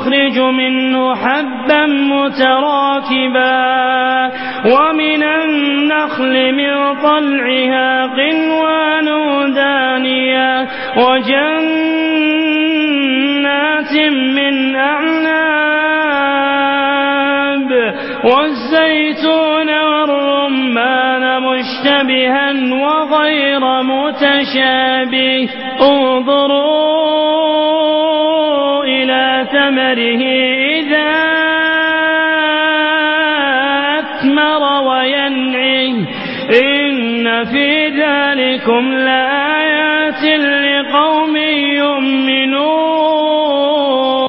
نخرج منه حبا متراكبا ومن النخل من طلعها قنوان دانية وجنات من أعناب والزيتون والرمان مشتبها وغير متشابه انظروا إلى ثمره إذا أثمر وينعه إن في ذلكم لآيات لقوم يؤمنون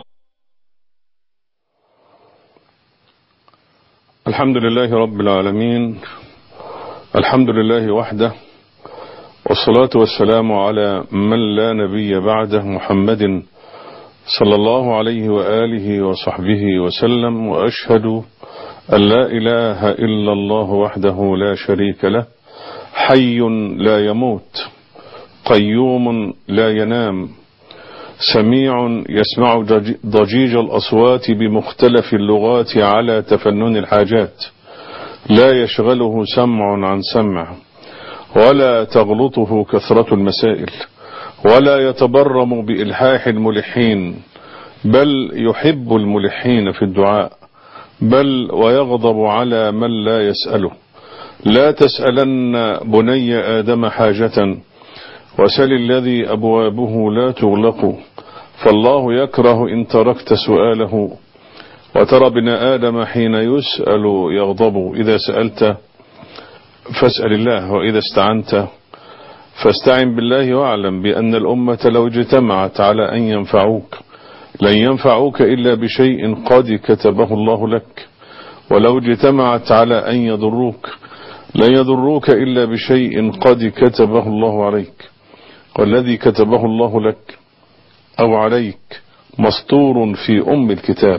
الحمد لله رب العالمين الحمد لله وحده والصلاة والسلام على من لا نبي بعده محمد صلى الله عليه وآله وصحبه وسلم وأشهد أن لا إله إلا الله وحده لا شريك له حي لا يموت قيوم لا ينام سميع يسمع ضجيج الأصوات بمختلف اللغات على تفنن الحاجات لا يشغله سمع عن سمع ولا تغلطه كثرة المسائل ولا يتبرم بإلحاح الملحين بل يحب الملحين في الدعاء بل ويغضب على من لا يسأله لا تسألن بني آدم حاجة وسل الذي أبوابه لا تغلق فالله يكره إن تركت سؤاله وترى ابن آدم حين يسأل يغضب إذا سألت فاسأل الله وإذا استعنت فاستعن بالله واعلم بأن الأمة لو اجتمعت على أن ينفعوك لن ينفعوك إلا بشيء قد كتبه الله لك ولو اجتمعت على أن يضروك لن يضروك إلا بشيء قد كتبه الله عليك والذي كتبه الله لك أو عليك مسطور في أم الكتاب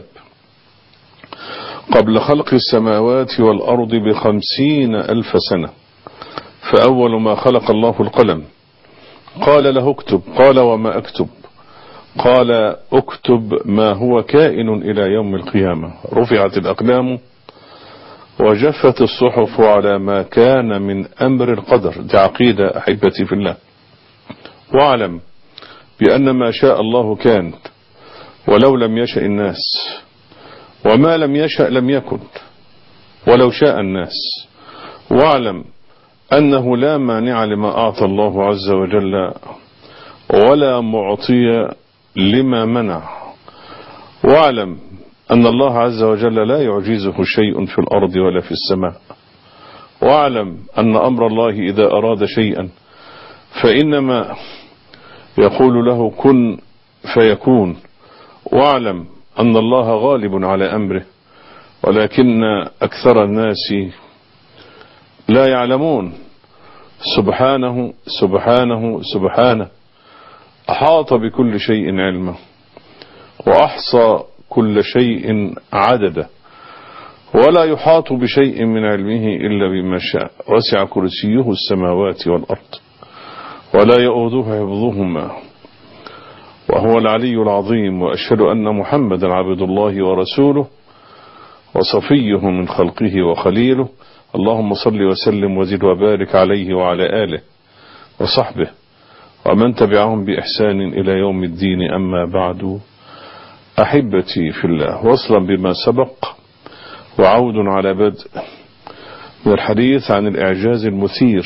قبل خلق السماوات والأرض بخمسين ألف سنة فأول ما خلق الله القلم قال له اكتب قال وما أكتب قال اكتب ما هو كائن إلى يوم القيامة رفعت الأقلام وجفت الصحف على ما كان من أمر القدر دي عقيدة أحبتي في الله واعلم بأن ما شاء الله كان ولو لم يشأ الناس وما لم يشأ لم يكن ولو شاء الناس واعلم أنه لا مانع لما أعطى الله عز وجل ولا معطي لما منع واعلم أن الله عز وجل لا يعجزه شيء في الأرض ولا في السماء واعلم أن أمر الله إذا أراد شيئا فإنما يقول له كن فيكون واعلم أن الله غالب على أمره ولكن أكثر الناس لا يعلمون سبحانه سبحانه سبحانه أحاط بكل شيء علما وأحصى كل شيء عددا ولا يحاط بشيء من علمه إلا بما شاء وسع كرسيه السماوات والأرض ولا يؤوده حفظهما وهو العلي العظيم وأشهد أن محمدا عبد الله ورسوله وصفيه من خلقه وخليله اللهم صل وسلم وزد وبارك عليه وعلى آله وصحبه ومن تبعهم بإحسان إلى يوم الدين أما بعد أحبتي في الله وصلا بما سبق وعود على بدء من الحديث عن الإعجاز المثير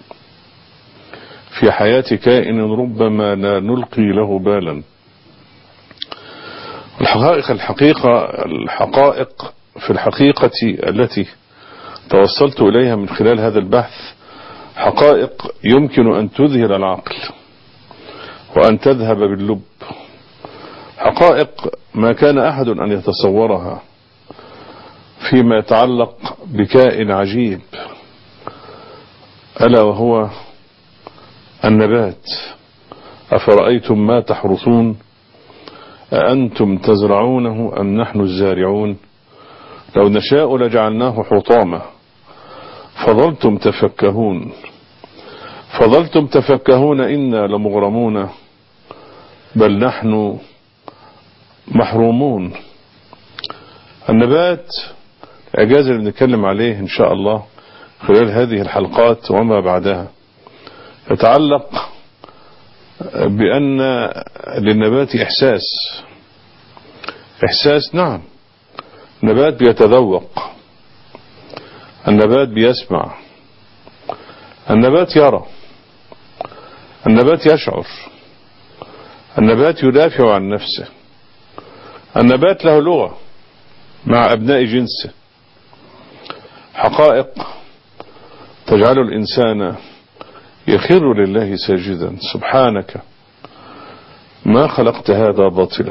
في حياة كائن ربما لا نلقي له بالا الحقائق الحقيقة الحقائق في الحقيقة التي توصلت إليها من خلال هذا البحث حقائق يمكن أن تذهل العقل وأن تذهب باللب حقائق ما كان أحد أن يتصورها فيما يتعلق بكائن عجيب ألا وهو النبات أفرأيتم ما تحرثون أأنتم تزرعونه أم نحن الزارعون لو نشاء لجعلناه حطاما فظلتم تفكهون فظلتم تفكهون إنا لمغرمون بل نحن محرومون النبات الإعجاز اللي بنتكلم عليه إن شاء الله خلال هذه الحلقات وما بعدها يتعلق بأن للنبات إحساس إحساس نعم النبات بيتذوق النبات بيسمع النبات يرى النبات يشعر النبات يدافع عن نفسه النبات له لغة مع أبناء جنسه حقائق تجعل الإنسان يخر لله ساجدا سبحانك ما خلقت هذا باطلا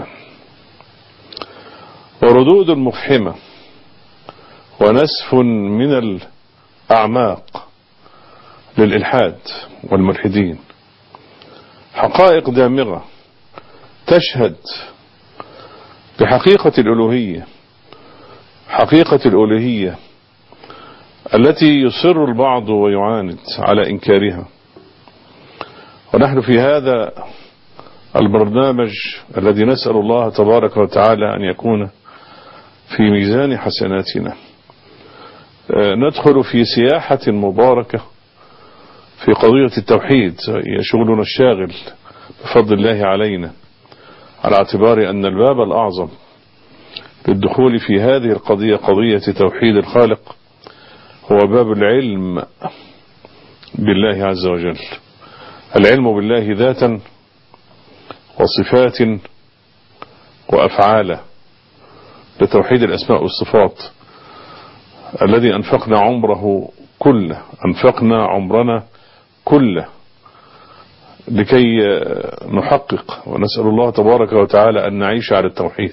وردود مفحمة ونسف من الأعماق للإلحاد والملحدين حقائق دامغة تشهد بحقيقة الألوهية حقيقة الألوهية التي يصر البعض ويعاند على إنكارها ونحن في هذا البرنامج الذي نسأل الله تبارك وتعالى أن يكون في ميزان حسناتنا ندخل في سياحة مباركة في قضية التوحيد هي شغلنا الشاغل بفضل الله علينا على اعتبار أن الباب الأعظم للدخول في هذه القضية قضية توحيد الخالق هو باب العلم بالله عز وجل العلم بالله ذاتا وصفات وأفعالا لتوحيد الأسماء والصفات الذي أنفقنا عمره كله أنفقنا عمرنا كله لكي نحقق ونسأل الله تبارك وتعالى أن نعيش على التوحيد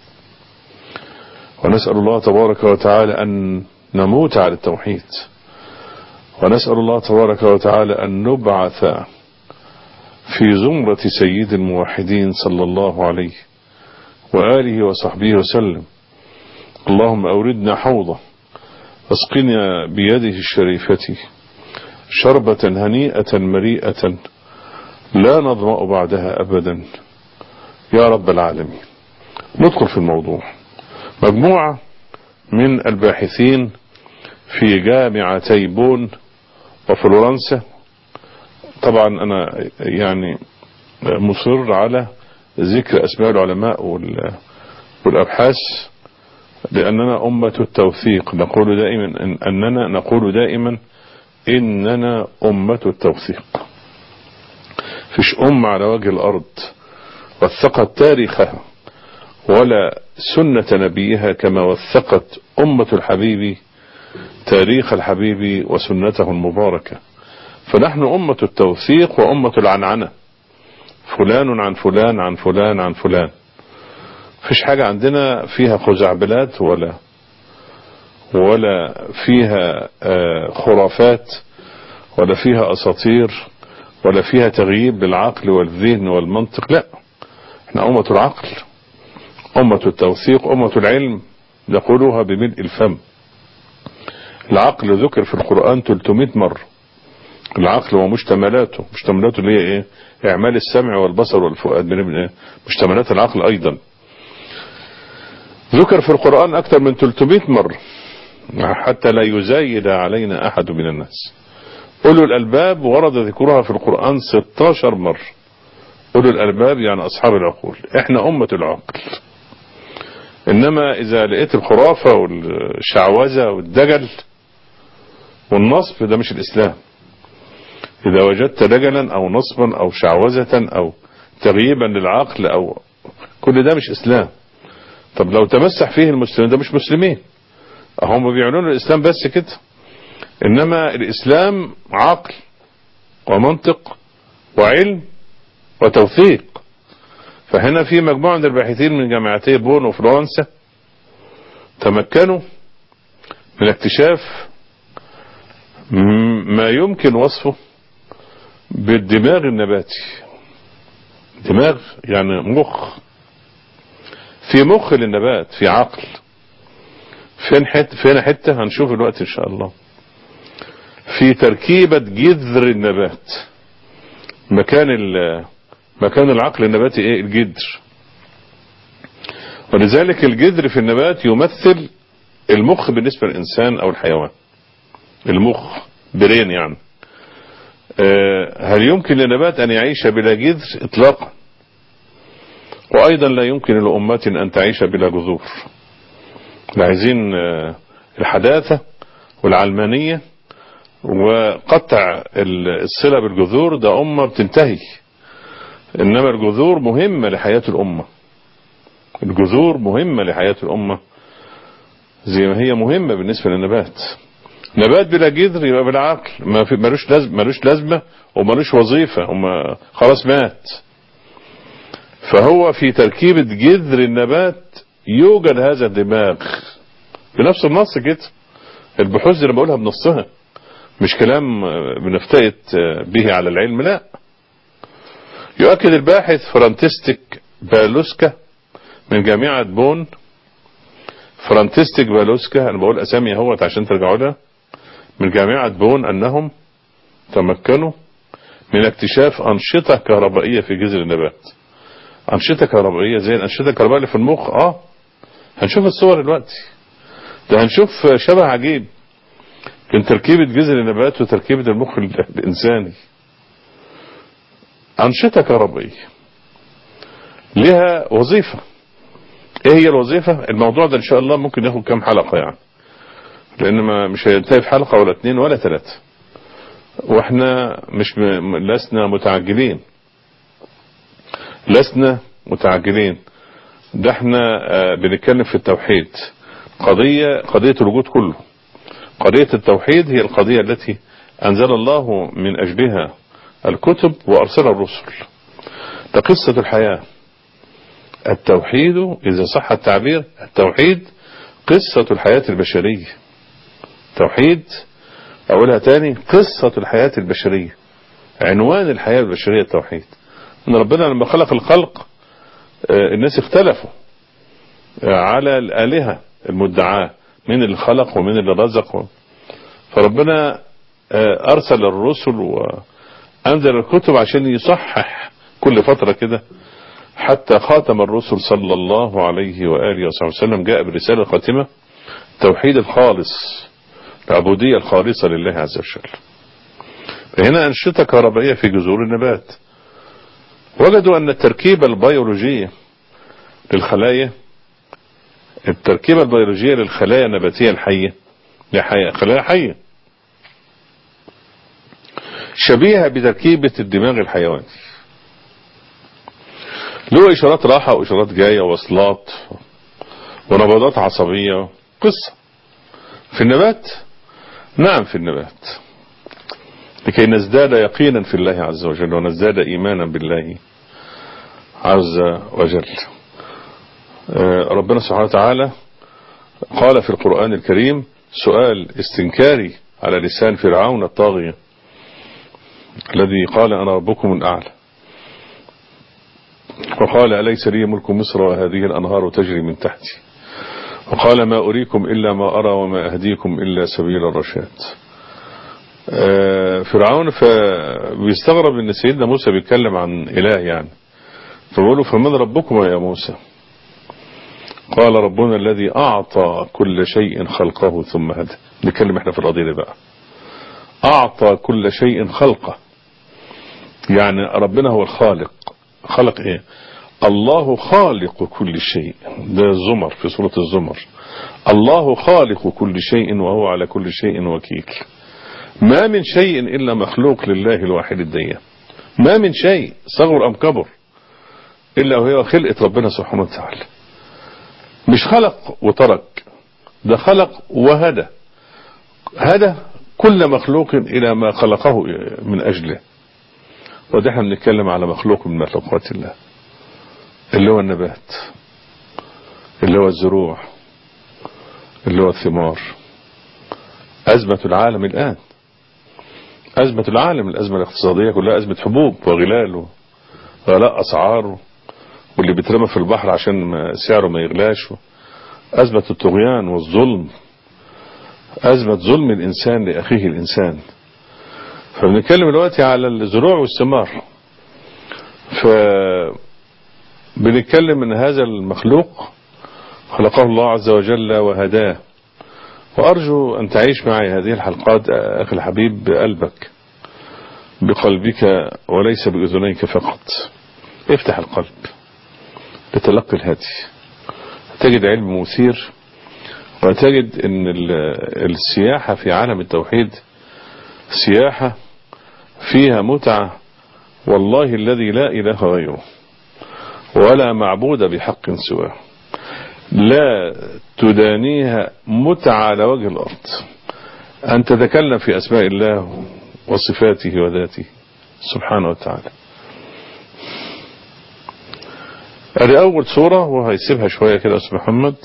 ونسأل الله تبارك وتعالى أن نموت على التوحيد ونسأل الله تبارك وتعالى أن نبعث في زمرة سيد الموحدين صلى الله عليه وآله وصحبه وسلم اللهم أوردنا حوضه اسقنا بيده الشريفة شربة هنيئة مريئة لا نظمأ بعدها أبدا يا رب العالمين ندخل في الموضوع مجموعة من الباحثين في جامعتي بون وفلورنسا طبعا أنا يعني مصر على ذكر أسماء العلماء والأبحاث لأننا أمة التوثيق نقول دائما إن أننا نقول دائما إننا أمة التوثيق فيش أمة على وجه الأرض وثقت تاريخها ولا سنة نبيها كما وثقت أمة الحبيب تاريخ الحبيب وسنته المباركة فنحن أمة التوثيق وأمة العنعنة فلان عن فلان عن فلان عن فلان فيش حاجة عندنا فيها خزعبلات ولا ولا فيها خرافات ولا فيها أساطير ولا فيها تغييب بالعقل والذهن والمنطق لا احنا أمة العقل أمة التوثيق أمة العلم نقولها بملء الفم العقل ذكر في القرآن 300 مرة العقل ومشتملاته مشتملاته اللي هي ايه اعمال السمع والبصر والفؤاد من ايه مشتملات العقل ايضا ذكر في القرآن اكثر من 300 مرة حتى لا يزايد علينا احد من الناس أولو الألباب ورد ذكرها في القرآن 16 مرة أولو الألباب يعني أصحاب العقول احنا أمة العقل إنما إذا لقيت الخرافة والشعوذة والدجل والنصب ده مش الإسلام إذا وجدت دجلا أو نصبا أو شعوذة أو تغييبا للعقل أو كل ده مش إسلام طب لو تمسح فيه المسلمين ده مش مسلمين هم بيعلنوا الإسلام بس كده إنما الإسلام عقل ومنطق وعلم وتوثيق فهنا في مجموعة من الباحثين من جامعتي بون وفرنسا تمكنوا من اكتشاف ما يمكن وصفه بالدماغ النباتي دماغ يعني مخ في مخ للنبات في عقل فين حتة فين حتة هنشوف الوقت ان شاء الله في تركيبة جذر النبات مكان مكان العقل النباتي ايه الجذر ولذلك الجذر في النبات يمثل المخ بالنسبة للإنسان أو الحيوان المخ برين يعني هل يمكن للنبات أن يعيش بلا جذر إطلاقا وأيضا لا يمكن لأمة أن تعيش بلا جذور عايزين الحداثة والعلمانية وقطع الصلة بالجذور ده أمة بتنتهي إنما الجذور مهمة لحياة الأمة الجذور مهمة لحياة الأمة زي ما هي مهمة بالنسبة للنبات نبات بلا جذر يبقى بالعقل ما في ملوش لازمه ملوش لازمه وملوش وظيفه وما خلاص مات فهو في تركيبة جذر النبات يوجد هذا الدماغ بنفس النص كده البحوث اللي بقولها بنصها مش كلام بنفتئت به على العلم لا يؤكد الباحث فرانتستيك بالوسكا من جامعة بون فرانتستيك بالوسكا انا بقول اسامي اهوت عشان ترجعوا لها من جامعة بون انهم تمكنوا من اكتشاف انشطة كهربائية في جذر النبات انشطة كهربائية زي الانشطة الكهربائية اللي في المخ اه هنشوف الصور دلوقتي ده هنشوف شبه عجيب بين تركيبة جذر النبات وتركيبة المخ الانساني انشطة كهربائية لها وظيفة ايه هي الوظيفة الموضوع ده ان شاء الله ممكن ياخد كام حلقة يعني لان ما مش هينتهي في حلقة ولا اتنين ولا تلاتة واحنا مش م... لسنا متعجلين لسنا متعجلين ده احنا آه بنتكلم في التوحيد قضية قضية الوجود كله قضية التوحيد هي القضية التي انزل الله من اجلها الكتب وارسل الرسل ده قصة الحياة التوحيد إذا صح التعبير التوحيد قصة الحياة البشرية توحيد أقولها تاني قصة الحياة البشرية عنوان الحياة البشرية التوحيد إن ربنا لما خلق الخلق الناس اختلفوا على الآلهة المدعاة من اللي خلق ومن اللي رزق فربنا أرسل الرسل وأنزل الكتب عشان يصحح كل فترة كده حتى خاتم الرسل صلى الله عليه وآله وصحبه وسلم جاء برسالة خاتمة توحيد الخالص العبودية الخالصة لله عز وجل فهنا أنشطة كهربائية في جذور النبات وجدوا أن التركيبة البيولوجية للخلايا التركيبة البيولوجية للخلايا النباتية الحية خلايا حية شبيهة بتركيبة الدماغ الحيواني له اشارات راحة واشارات جاية وصلات ونبضات عصبية قصة في النبات نعم في النبات لكي نزداد يقينا في الله عز وجل ونزداد ايمانا بالله عز وجل ربنا سبحانه وتعالى قال في القرآن الكريم سؤال استنكاري على لسان فرعون الطاغية الذي قال انا ربكم الاعلى وقال أليس لي ملك مصر وهذه الأنهار تجري من تحتي وقال ما أريكم إلا ما أرى وما أهديكم إلا سبيل الرشاد فرعون فبيستغرب ان سيدنا موسى بيتكلم عن إله يعني فبقوله فمن ربكم يا موسى قال ربنا الذي أعطى كل شيء خلقه ثم هدى نتكلم احنا في القضية دي بقى أعطى كل شيء خلقه يعني ربنا هو الخالق خلق ايه الله خالق كل شيء ده الزمر في سورة الزمر الله خالق كل شيء وهو على كل شيء وكيل ما من شيء إلا مخلوق لله الواحد الديان ما من شيء صغر أم كبر إلا وهي خلقة ربنا سبحانه وتعالى مش خلق وترك ده خلق وهدى هدى كل مخلوق إلى ما خلقه من أجله وده احنا بنتكلم على مخلوق من مخلوقات الله اللي هو النبات اللي هو الزروع اللي هو الثمار أزمة العالم الآن أزمة العالم الأزمة الاقتصادية كلها أزمة حبوب وغلال وغلاء أسعار واللي بيترمى في البحر عشان سعره ما يغلاش أزمة الطغيان والظلم أزمة ظلم الإنسان لأخيه الإنسان فبنتكلم دلوقتي على الزروع والثمار ف بنتكلم ان هذا المخلوق خلقه الله عز وجل وهداه وأرجو أن تعيش معي هذه الحلقات أخي الحبيب بقلبك بقلبك وليس بأذنيك فقط افتح القلب لتلقي الهدي تجد علم مثير وتجد ان السياحة في عالم التوحيد سياحة فيها متعة والله الذي لا إله غيره ولا معبود بحق سواه لا تدانيها متعة على وجه الأرض أن تتكلم في أسماء الله وصفاته وذاته سبحانه وتعالى ادي اول صورة وهيسيبها شوية كده اسم محمد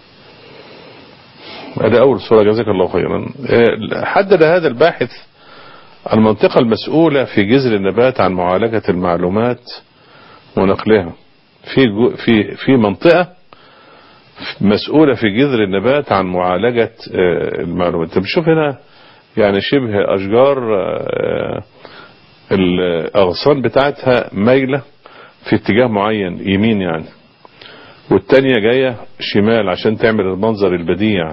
ادي اول صورة جزاك الله خيرا حدد هذا الباحث المنطقة المسؤولة في جذر النبات عن معالجة المعلومات ونقلها في في في منطقة مسؤولة في جذر النبات عن معالجة المعلومات انت بتشوف هنا يعني شبه اشجار الاغصان بتاعتها مايلة في اتجاه معين يمين يعني والتانية جاية شمال عشان تعمل المنظر البديع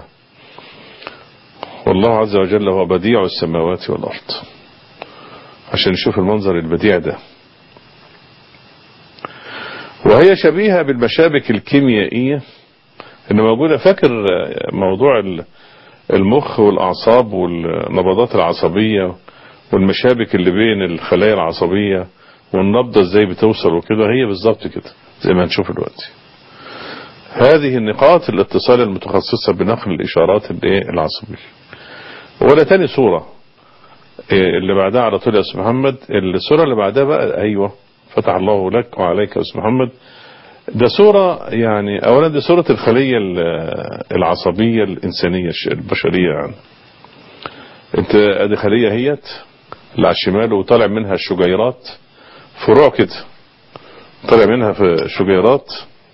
والله عز وجل هو بديع السماوات والأرض عشان نشوف المنظر البديع ده وهي شبيهة بالمشابك الكيميائية اللي موجودة فاكر موضوع المخ والأعصاب والنبضات العصبية والمشابك اللي بين الخلايا العصبية والنبضة ازاي بتوصل وكده هي بالظبط كده زي ما هنشوف دلوقتي هذه النقاط الاتصال المتخصصة بنقل الإشارات العصبية ولا تاني صورة اللي بعدها على طول يا أستاذ محمد الصورة اللي بعدها بقى أيوة فتح الله لك وعليك يا أستاذ محمد ده صورة يعني أولا دي صورة الخلية العصبية الإنسانية البشرية يعني انت ادي خلية هيت اللي على الشمال وطالع منها الشجيرات فروع كده طلع منها في شجيرات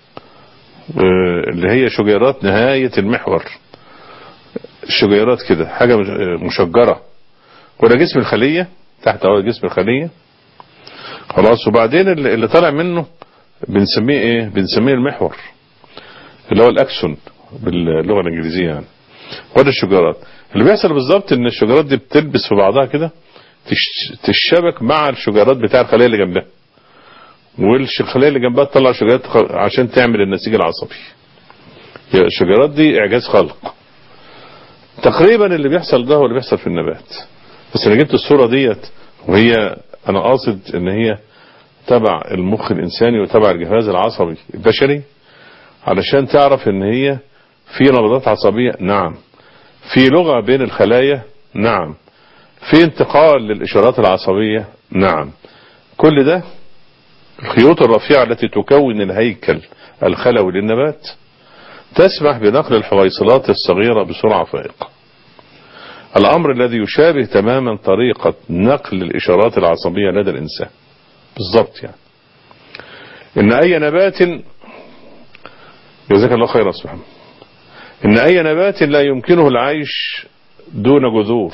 اللي هي شجيرات نهاية المحور الشجيرات كده حاجة مشجرة وده جسم الخلية تحت اول جسم الخلية خلاص وبعدين اللي طالع منه بنسميه ايه بنسميه المحور اللي هو الاكسون باللغة الانجليزية يعني وده الشجيرات اللي بيحصل بالظبط ان الشجيرات دي بتلبس في بعضها كده تشبك مع الشجيرات بتاع الخلية اللي جنبها والخلية اللي جنبها تطلع شجيرات عشان تعمل النسيج العصبي الشجيرات دي اعجاز خلق تقريبا اللي بيحصل ده هو اللي بيحصل في النبات بس انا جبت الصورة ديت وهي انا قاصد ان هي تبع المخ الانساني وتبع الجهاز العصبي البشري علشان تعرف ان هي في نبضات عصبية نعم في لغة بين الخلايا نعم في انتقال للإشارات العصبية نعم كل ده الخيوط الرفيعة التي تكون الهيكل الخلوي للنبات تسمح بنقل الحويصلات الصغيرة بسرعة فائقة الأمر الذي يشابه تماما طريقة نقل الإشارات العصبية لدى الإنسان بالضبط يعني إن أي نبات جزاك الله خيرا سبحانه إن أي نبات لا يمكنه العيش دون جذور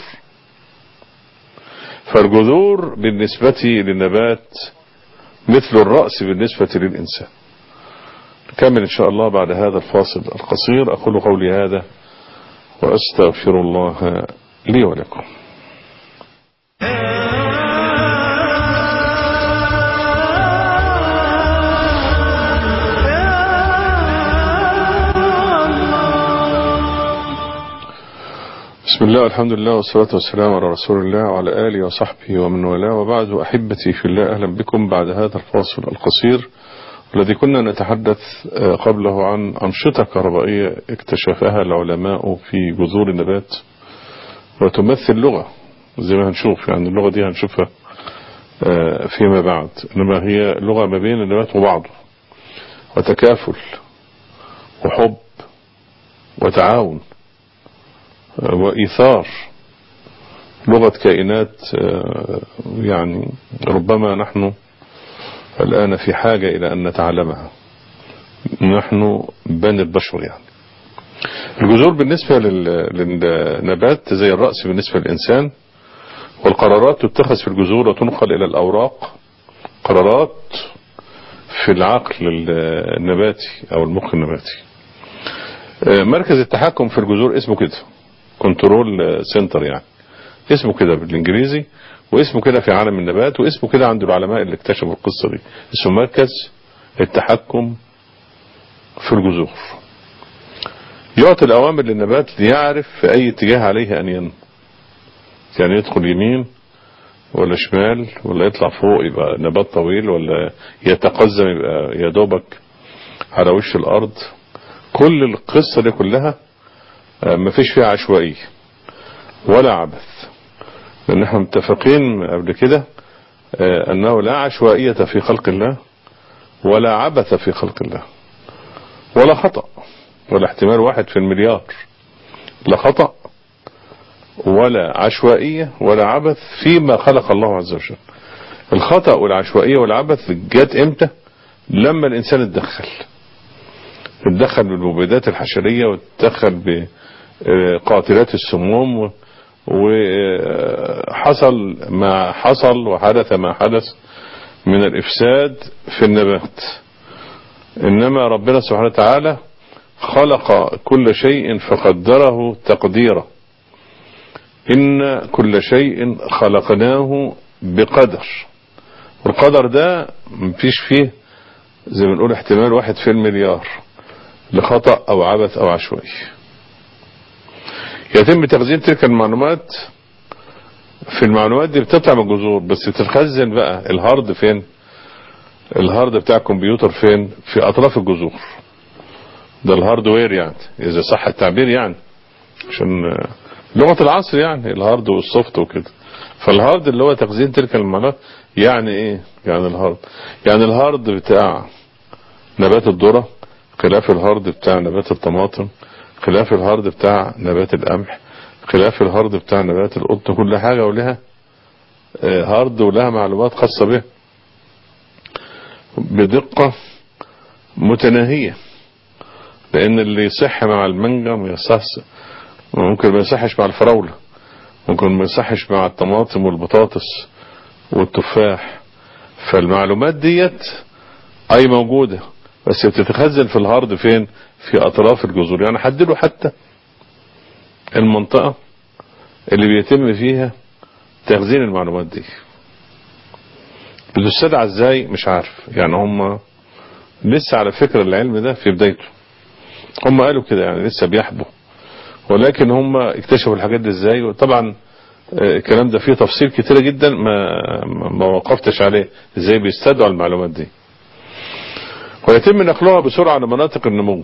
فالجذور بالنسبة للنبات مثل الرأس بالنسبة للإنسان نكمل إن شاء الله بعد هذا الفاصل القصير أقول قولي هذا وأستغفر الله لي ولكم بسم الله والحمد لله والصلاة والسلام على رسول الله وعلى آله وصحبه ومن والاه وبعد أحبتي في الله أهلا بكم بعد هذا الفاصل القصير الذي كنا نتحدث قبله عن أنشطة كهربائية اكتشفها العلماء في جذور النبات وتمثل لغة زي ما هنشوف يعني اللغة دي هنشوفها فيما بعد إنما هي لغة ما بين النبات وبعضه وتكافل وحب وتعاون وإيثار لغة كائنات يعني ربما نحن الآن في حاجة إلى أن نتعلمها نحن بني البشر يعني الجذور بالنسبة للنبات زي الرأس بالنسبة للإنسان والقرارات تتخذ في الجذور وتنقل إلى الأوراق قرارات في العقل النباتي أو المخ النباتي مركز التحكم في الجذور اسمه كده كنترول سنتر يعني اسمه كده بالانجليزي واسمه كده في عالم النبات واسمه كده عند العلماء اللي اكتشفوا القصة دي اسمه مركز التحكم في الجذور يعطي الأوامر للنبات ليعرف في أي اتجاه عليه أن ينمو يعني يدخل يمين ولا شمال ولا يطلع فوق يبقى نبات طويل ولا يتقزم يبقى يا دوبك على وش الأرض كل القصة دي كلها مفيش فيها عشوائية ولا عبث لأن احنا متفقين قبل كده أنه لا عشوائية في خلق الله ولا عبث في خلق الله ولا خطأ ولا احتمال واحد في المليار لا خطأ ولا عشوائية ولا عبث فيما خلق الله عز وجل الخطأ والعشوائية والعبث جت امتى لما الانسان اتدخل اتدخل بالمبيدات الحشرية واتدخل بقاتلات السموم وحصل ما حصل وحدث ما حدث من الافساد في النبات انما ربنا سبحانه وتعالى خلق كل شيء فقدره تقديرا إن كل شيء خلقناه بقدر والقدر ده مفيش فيه زي ما نقول احتمال واحد في المليار لخطأ أو عبث أو عشوائي يتم تخزين تلك المعلومات في المعلومات دي بتطلع من الجذور بس بتتخزن بقى الهارد فين الهارد بتاع الكمبيوتر فين في أطراف الجذور ده الهاردوير يعني إذا صح التعبير يعني عشان لغة العصر يعني الهارد والسوفت وكده فالهارد اللي هو تخزين تلك المعلومات يعني ايه يعني الهارد يعني الهارد بتاع نبات الذرة خلاف الهارد بتاع نبات الطماطم خلاف الهارد بتاع نبات القمح خلاف الهارد بتاع نبات القطن كل حاجة ولها هارد ولها معلومات خاصة به بدقة متناهية لان اللي يصح مع المانجا ما يصحش ممكن ما يصحش مع الفراولة ممكن ما يصحش مع الطماطم والبطاطس والتفاح فالمعلومات ديت اي موجودة بس بتتخزن في الهارد فين في اطراف الجذور يعني حددوا حتى المنطقة اللي بيتم فيها تخزين المعلومات دي بتستدعى ازاي مش عارف يعني هم لسه على فكرة العلم ده في بدايته هم قالوا كده يعني لسه بيحبوا ولكن هم اكتشفوا الحاجات دي ازاي وطبعا الكلام ده فيه تفصيل كتيرة جدا ما ما وقفتش عليه ازاي بيستدعوا المعلومات دي ويتم نقلها بسرعة لمناطق النمو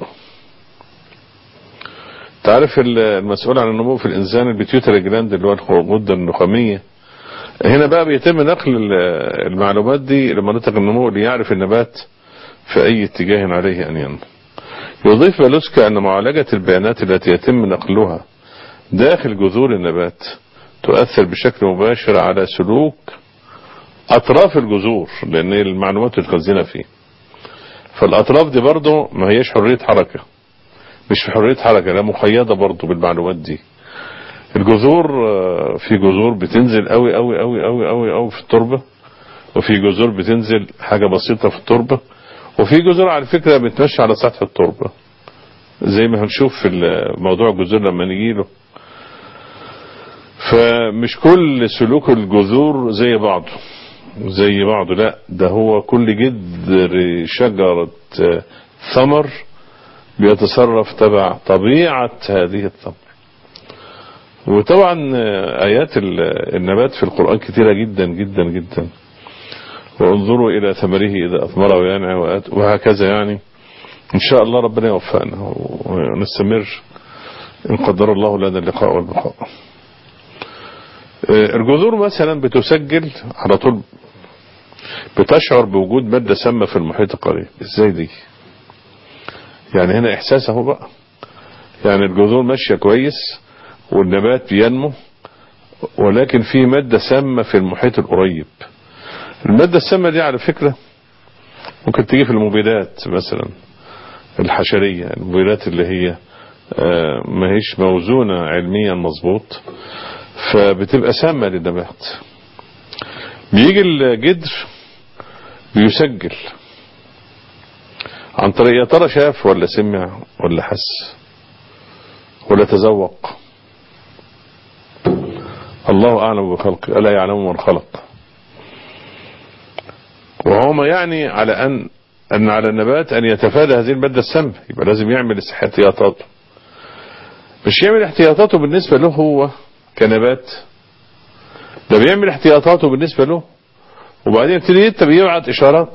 تعرف المسؤول عن النمو في الانسان البيتيوتري جلاند اللي هو الغدة النخامية هنا بقى بيتم نقل المعلومات دي لمناطق النمو ليعرف النبات في اي اتجاه عليه ان ينمو يضيف بلوسكا أن معالجة البيانات التي يتم نقلها داخل جذور النبات تؤثر بشكل مباشر على سلوك أطراف الجذور لأن المعلومات تتخزنها فيه فالأطراف دي برضه ما هيش حرية حركة مش في حرية حركة لا مقيدة برضه بالمعلومات دي الجذور في جذور بتنزل قوي قوي قوي قوي قوي قوي في التربة وفي جذور بتنزل حاجة بسيطة في التربة وفي جذور على فكرة بتمشي على سطح التربة زي ما هنشوف في موضوع الجذور لما نجي له فمش كل سلوك الجذور زي بعضه زي بعضه لا ده هو كل جذر شجرة ثمر بيتصرف تبع طبيعة هذه الثمر وطبعا آيات النبات في القرآن كثيرة جدا جدا جدا وانظروا إلى ثمره إذا أثمر وينعى وهكذا يعني إن شاء الله ربنا يوفقنا ونستمر إن قدر الله لنا اللقاء والبقاء الجذور مثلا بتسجل على طول بتشعر بوجود مادة سامة في المحيط القريب ازاي دي يعني هنا احساس اهو بقى يعني الجذور ماشية كويس والنبات بينمو ولكن في مادة سامة في المحيط القريب المادة السامة دي على فكرة ممكن تيجي في المبيدات مثلا الحشرية المبيدات اللي هي ما هيش موزونة علميا مظبوط فبتبقى سامة للنبات بيجي الجدر بيسجل عن طريق يا ترى شاف ولا سمع ولا حس ولا تذوق الله أعلم بخلقه ألا يعلم من خلق وهو ما يعني على أن أن على النبات أن يتفادى هذه المادة السامة يبقى لازم يعمل احتياطاته مش يعمل احتياطاته بالنسبة له هو كنبات ده بيعمل احتياطاته بالنسبة له وبعدين يبتدي انت بيبعت اشارات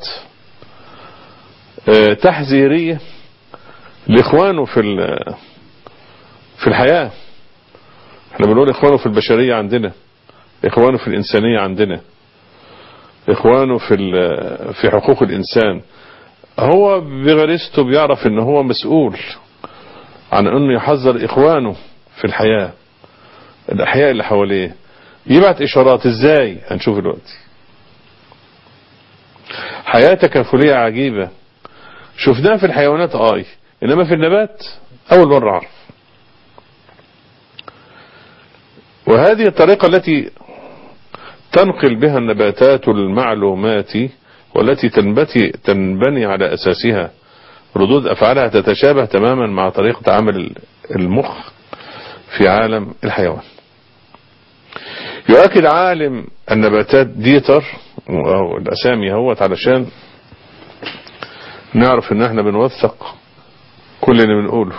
اه تحذيرية لاخوانه في في الحياة احنا بنقول اخوانه في البشرية عندنا اخوانه في الانسانية عندنا اخوانه في في حقوق الانسان هو بغريزته بيعرف ان هو مسؤول عن انه يحذر اخوانه في الحياة الاحياء اللي حواليه يبعت اشارات ازاي هنشوف دلوقتي حياة تكافلية عجيبة شفناها في الحيوانات اي انما في النبات اول مرة اعرف وهذه الطريقة التي تنقل بها النباتات المعلومات والتي تنبتي تنبني على أساسها ردود أفعالها تتشابه تماما مع طريقة عمل المخ في عالم الحيوان يؤكد عالم النباتات ديتر الأسامي هوت علشان نعرف ان احنا بنوثق كل اللي بنقوله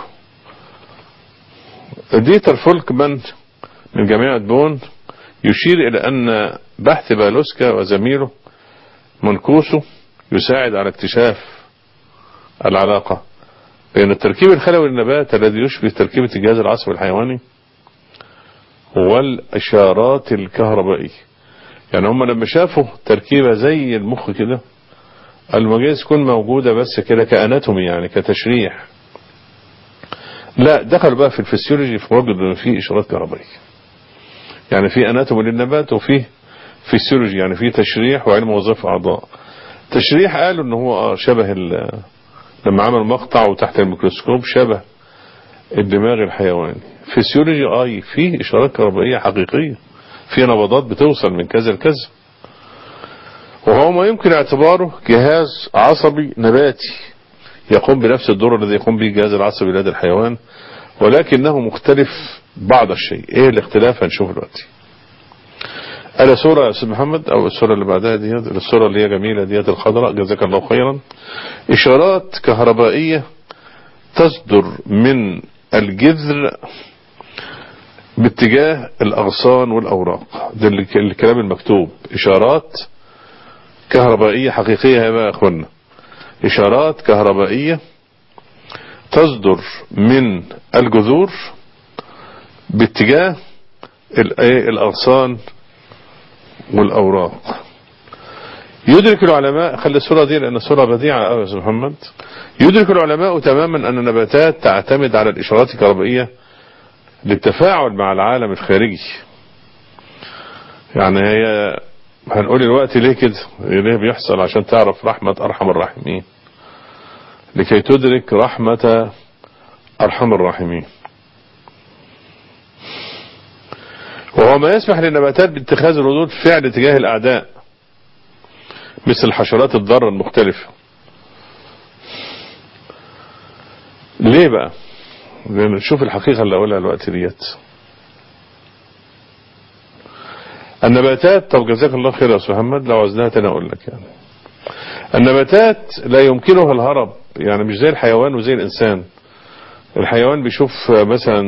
ديتر فولكمان من جامعة بون يشير إلى أن بحث بالوسكا وزميله منكوسو يساعد على اكتشاف العلاقة بين التركيب الخلوي للنبات الذي يشبه تركيبة الجهاز العصبي الحيواني والإشارات الكهربائية يعني هم لما شافوا تركيبة زي المخ كده المجاز تكون موجودة بس كده كأناتومي يعني كتشريح لا دخل بقى في الفسيولوجي في وجد ان في اشارات كهربائيه يعني في اناتومي للنبات وفي فيسيولوجي يعني في تشريح وعلم وظائف اعضاء تشريح قالوا ان هو شبه لما عمل مقطع وتحت الميكروسكوب شبه الدماغ الحيواني فيسيولوجي اي في اشارات كهربائيه حقيقيه في نبضات بتوصل من كذا لكذا وهو ما يمكن اعتباره جهاز عصبي نباتي يقوم بنفس الدور الذي يقوم به الجهاز العصبي لدى الحيوان ولكنه مختلف بعض الشيء ايه الاختلاف هنشوف دلوقتي ألا سورة يا أستاذ محمد أو السورة اللي بعدها ديت السورة اللي هي جميلة ديت الخضراء جزاك الله خيرا إشارات كهربائية تصدر من الجذر باتجاه الأغصان والأوراق ده الكلام المكتوب إشارات كهربائية حقيقية يا بقى أخوانا إشارات كهربائية تصدر من الجذور باتجاه الأغصان والأوراق يدرك العلماء خلي الصورة دي لأن الصورة بديعة أوي يا أستاذ محمد يدرك العلماء تماما أن النباتات تعتمد على الإشارات الكهربائية للتفاعل مع العالم الخارجي يعني هي هنقول الوقت ليه كده ليه بيحصل عشان تعرف رحمة أرحم الراحمين لكي تدرك رحمة أرحم الراحمين وهو ما يسمح للنباتات باتخاذ ردود فعل تجاه الأعداء مثل الحشرات الضارة المختلفة ليه بقى نشوف الحقيقة اللي أقولها الوقت ديت النباتات طب جزاك الله خير يا أستاذ محمد لو عزناها تاني أقول لك يعني النباتات لا يمكنها الهرب يعني مش زي الحيوان وزي الإنسان الحيوان بيشوف مثلا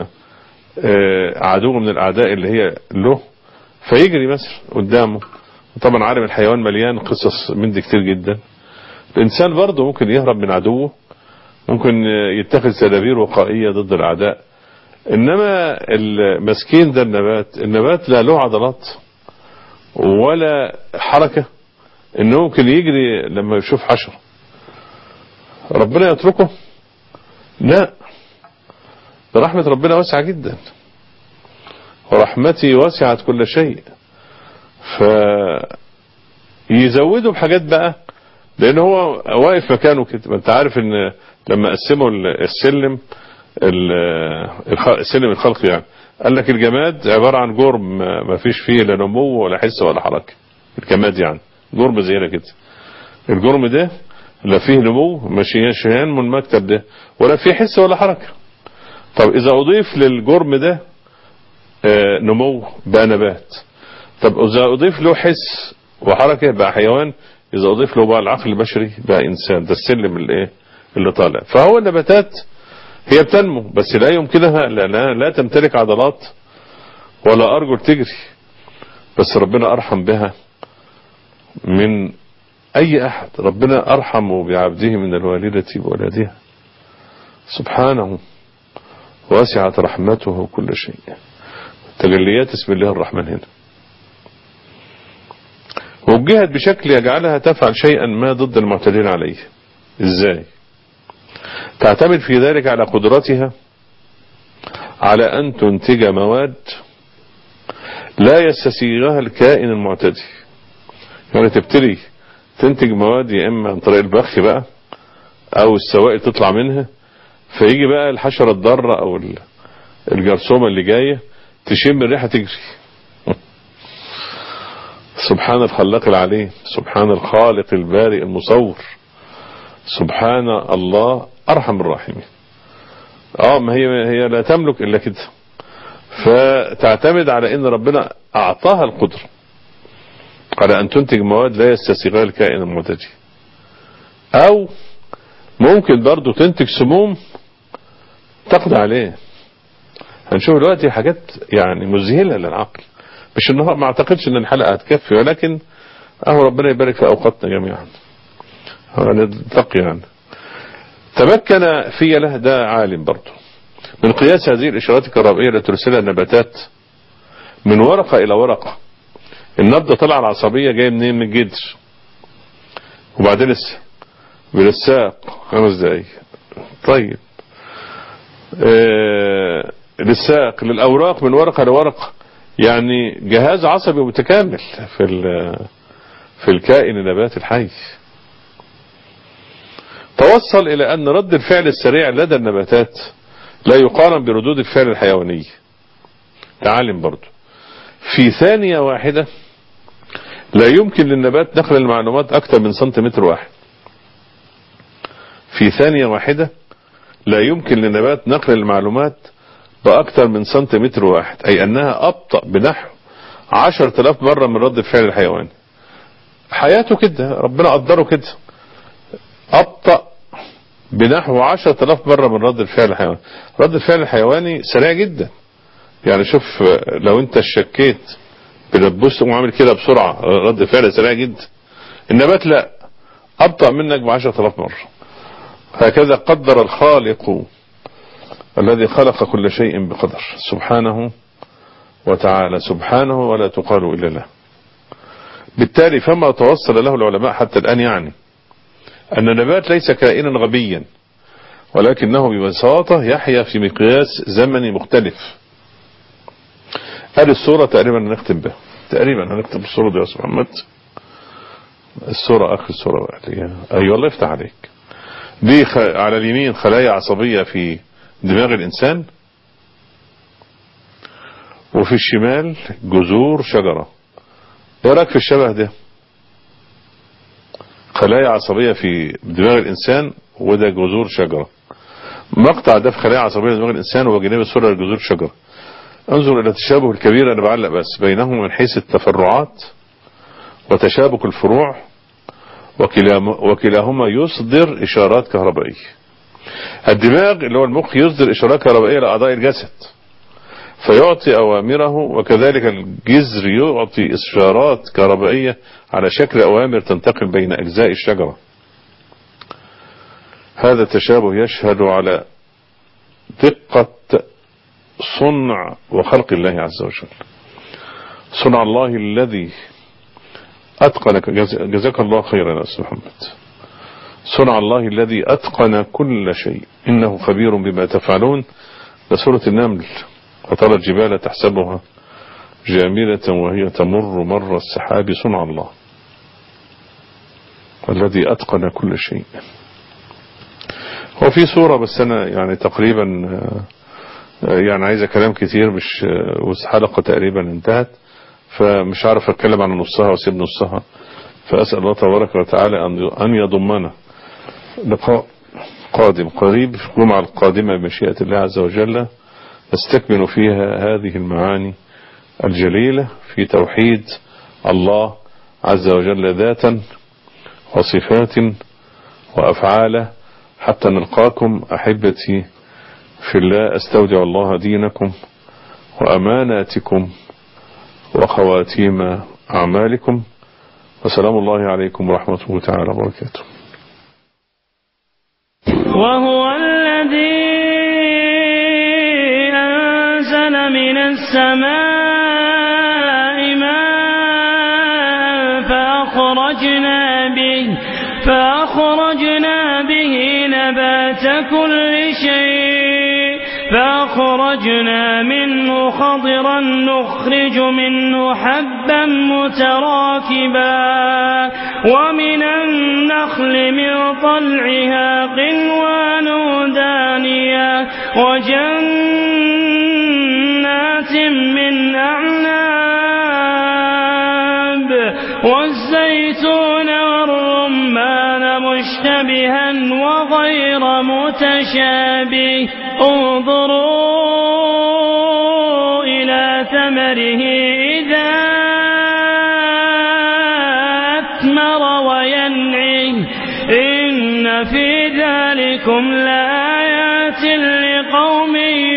عدو من الأعداء اللي هي له فيجري مثلا قدامه طبعا عالم الحيوان مليان قصص من دي كتير جدا الإنسان برضه ممكن يهرب من عدوه ممكن يتخذ تدابير وقائية ضد الأعداء إنما المسكين ده النبات النبات لا له عضلات ولا حركة إنه ممكن يجري لما يشوف حشرة ربنا يتركه لا رحمة ربنا واسعة جدا ورحمتي وسعت كل شيء فيزودوا بحاجات بقى لان هو واقف مكانه كده ما انت عارف ان لما قسموا السلم السلم الخلقي يعني قال لك الجماد عبارة عن جرم ما فيش فيه لا نمو ولا حس ولا حركة الجماد يعني جرم زينا كده الجرم ده لا فيه نمو ماشي شهان من المكتب ده ولا فيه حس ولا حركة طب إذا أضيف للجرم ده آه، نمو بقى نبات طب إذا أضيف له حس وحركة بقى حيوان إذا أضيف له بقى العقل البشري بقى إنسان ده السلم اللي إيه اللي طالع فهو النباتات هي بتنمو بس لا يمكنها لأنها لا تمتلك عضلات ولا أرجل تجري بس ربنا أرحم بها من أي أحد ربنا أرحم بعبده من الوالدة بولدها سبحانه واسعت رحمته كل شيء تجليات اسم الله الرحمن هنا وجهت بشكل يجعلها تفعل شيئا ما ضد المعتدين عليه ازاي تعتمد في ذلك على قدرتها على ان تنتج مواد لا يستسيغها الكائن المعتدي يعني تبتدي تنتج مواد يا اما عن طريق البخ بقى او السوائل تطلع منها فيجي بقى الحشرة الضارة او ال- الجرثومة اللي جاية تشم الريحة تجري سبحان الخلاق العليم سبحان الخالق البارئ المصور سبحان الله ارحم الراحمين اه ما هي هي لا تملك الا كده فتعتمد على ان ربنا اعطاها القدرة على ان تنتج مواد لا يستسيغها الكائن المعتدي او ممكن برضو تنتج سموم تقضي عليه هنشوف دلوقتي حاجات يعني مذهلة للعقل مش النهار ما اعتقدش ان الحلقة هتكفي ولكن اهو ربنا يبارك في اوقاتنا جميعا نتقي يعني تمكن في له ده عالم برضه من قياس هذه الاشارات الكهربائية التي ترسلها النباتات من ورقة الى ورقة النبضة طالعة العصبية جاية منين من الجدر وبعدين لسه بالساق خمس دقايق طيب آه للساق للأوراق من ورقة لورقة يعني جهاز عصبي متكامل في في الكائن النبات الحي توصل إلى أن رد الفعل السريع لدى النباتات لا يقارن بردود الفعل الحيواني تعلم برضو في ثانية واحدة لا يمكن للنبات نقل المعلومات أكثر من سنتيمتر واحد في ثانية واحدة لا يمكن للنبات نقل المعلومات بأكثر من سنتيمتر واحد أي أنها أبطأ بنحو عشر تلاف مرة من رد الفعل الحيواني حياته كده ربنا قدره كده أبطأ بنحو عشر تلاف مرة من رد الفعل الحيواني رد الفعل الحيواني سريع جدا يعني شوف لو انت شكيت بتبص وعامل كده بسرعة رد فعل سريع جدا النبات لا أبطأ منك بعشر تلاف مرة هكذا قدر الخالق الذي خلق كل شيء بقدر سبحانه وتعالى سبحانه ولا تقال إلا له بالتالي فما توصل له العلماء حتى الآن يعني أن النبات ليس كائنا غبيا ولكنه ببساطة يحيا في مقياس زمني مختلف هذه الصورة تقريبا نختم بها تقريبا هنكتب الصورة دي يا أستاذ محمد الصورة أخي الصورة أيوة الله يفتح عليك دي خ... على اليمين خلايا عصبية في دماغ الإنسان وفي الشمال جذور شجرة ايه رايك في الشبه ده خلايا عصبية في دماغ الإنسان وده جذور شجرة مقطع ده في خلايا عصبية في دماغ الإنسان وجانب الصورة لجذور شجرة انظر إلى التشابه الكبير أنا بعلق بس بينهم من حيث التفرعات وتشابك الفروع وكلاهما يصدر إشارات كهربائية الدماغ اللي هو المخ يصدر إشارات كهربائية لأعضاء الجسد فيعطي أوامره وكذلك الجذر يعطي إشارات كهربائية على شكل أوامر تنتقل بين أجزاء الشجرة هذا التشابه يشهد على دقة صنع وخلق الله عز وجل صنع الله الذي أتقنك جزاك الله خيرا يا أستاذ محمد صنع الله الذي أتقن كل شيء إنه خبير بما تفعلون لسورة النمل وترى الجبال تحسبها جاملة وهي تمر مر السحاب صنع الله الذي أتقن كل شيء هو في صورة بس أنا يعني تقريبا يعني عايزة كلام كتير مش والحلقة تقريبا انتهت فمش عارف اتكلم عن نصها واسيب نصها فأسأل الله تبارك وتعالى أن يضمنا لقاء القادم قريب في الجمعة القادمة بمشيئة الله عز وجل نستكمل فيها هذه المعاني الجليلة في توحيد الله عز وجل ذاتا وصفات وأفعاله حتى نلقاكم أحبتي في الله أستودع الله دينكم وأماناتكم وخواتيم أعمالكم وسلام الله عليكم ورحمة الله تعالى وبركاته وهو الذي أنزل من السماء ماء فأخرجنا به فأخرجنا به نبات كل شيء فأخرجنا منه خضرا نخرج منه حبا متراكبا ومن النخل من طلعها قنوان دانية وجنات من أعناب والزيتون والرمان مشتبها وغير متشابه انظروا إلى ثمره إذا أثمر وينعه إن في ذلكم لآيات لقوم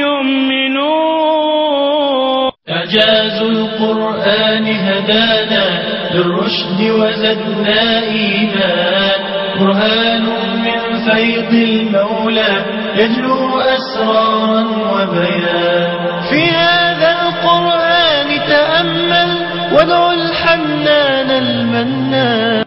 يؤمنون إعجاز القرآن هدانا للرشد وزدنا إيمان برهان من فيض المولى يجلو أسرارا وبيان في هذا القرآن تأمل وادع الحنان المنان